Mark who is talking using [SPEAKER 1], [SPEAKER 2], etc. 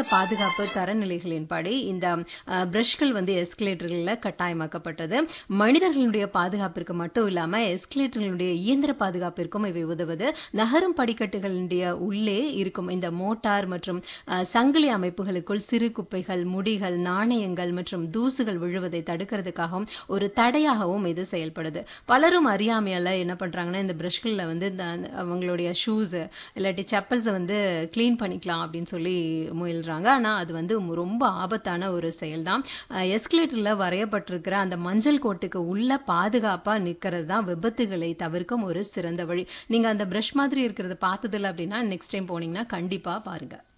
[SPEAKER 1] பாதுகாப்பு தரநிலைகளின்படி இந்த அஹ், பிரஷ்கள் வந்து எஸ்கலேட்டர்களில் கட்டாயமாக்கப்பட்டது மனிதர்களுடைய பாதுகாப்பிற்கு மட்டும் இல்லாமல் எஸ்கலேட்டர்களுடைய இயந்திர பாதுகாப்பிற்கும் இவை உதவுது நகரும் படிக்கட்டுகளுடைய உள்ளே இருக்கும் இந்த மோட்டார் மற்றும் அஹ், சங்கிலி அமைப்புகளுக்குள் சிறு குப்பைகள் முடிகள் நாணயங்கள் மற்றும் தூசுகள் விழுவதை தடுக்கிறதுக்காகவும் ஒரு தடையாகவும் இது செயல்படுது பலரும் அறியாமையால் என்ன பண்ணுறாங்கன்னா இந்த ப்ரஷ்களில் வந்து இந்த அவங்களுடைய ஷூஸு இல்லாட்டி செப்பல்ஸை வந்து க்ளீன் பண்ணிக்கலாம் அப்படின்னு சொல்லி முயல்றாங்க ஆனால் அது வந்து ரொம்ப ஆபத்தான ஒரு செயல் தான் எஸ்கலேட்டரில் வரையப்பட்டிருக்கிற அந்த மஞ்சள் கோட்டுக்கு உள்ள பாதுகாப்பாக நிற்கிறது தான் விபத்துகளை தவிர்க்கும் ஒரு சிறந்த வழி நீங்கள் அந்த ப்ரஷ் மாதிரி இருக்கிறத பார்த்ததில்ல அப்படின்னா நெக்ஸ்ட் டைம் போனீங்கன்னா கண்டிப்பாக பாருங்கள்